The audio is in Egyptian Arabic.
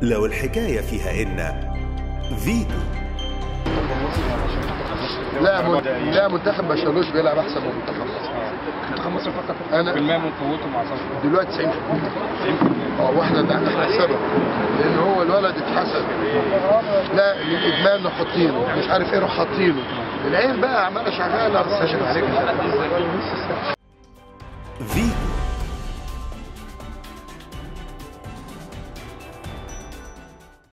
لو الحكاية فيها إن فيتو لا من... لا منتخب ما شالوش بيلعب احسن من منتخب مصر منتخب مصر فقط أنا- بالماء من قوته مع صفر دلوقتي 90% اه واحنا ده احنا السبب لان هو الولد اتحسن لا من ادمان حاطينه مش عارف ايه روح حاطينه العين بقى عماله شغاله